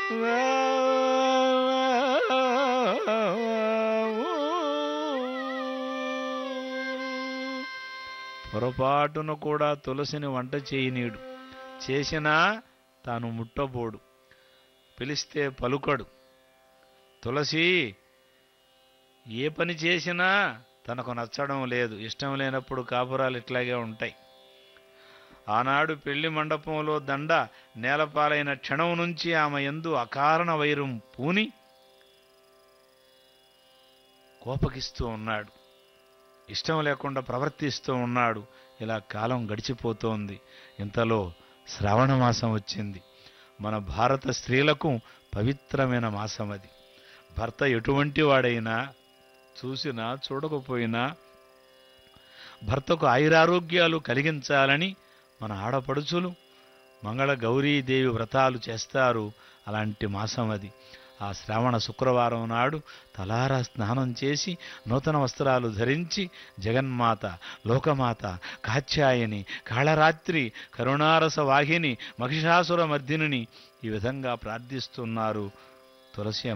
పొరపాటును కూడా తులసిని వంట చేయనీడు చేసినా తాను ముట్టబోడు పిలిస్తే పలుకడు తులసి ఏ పని చేసినా తనకు నచ్చడం లేదు ఇష్టం లేనప్పుడు కాపురాలు ఇట్లాగే ఉంటాయి ఆనాడు పెళ్లి మండపంలో దండ నేలపాలైన క్షణం నుంచి ఆమె ఎందు అకారణ వైరం పూని కోపగిస్తూ ఉన్నాడు ఇష్టం లేకుండా ప్రవర్తిస్తూ ఉన్నాడు ఇలా కాలం గడిచిపోతోంది ఇంతలో శ్రావణ మాసం వచ్చింది మన భారత స్త్రీలకు పవిత్రమైన మాసం అది భర్త ఎటువంటి వాడైనా చూసినా చూడకపోయినా భర్తకు ఆయురారోగ్యాలు కలిగించాలని మన ఆడపడుచులు మంగళ గౌరీదేవి వ్రతాలు చేస్తారు అలాంటి మాసం అది ఆ శ్రావణ శుక్రవారం నాడు తలారా స్నానం చేసి నూతన వస్త్రాలు ధరించి జగన్మాత లోకమాత కాత్యాయని కాళరాత్రి కరుణారస వాహిని మహిషాసుర మర్దిని ఈ విధంగా ప్రార్థిస్తున్నారు తులసి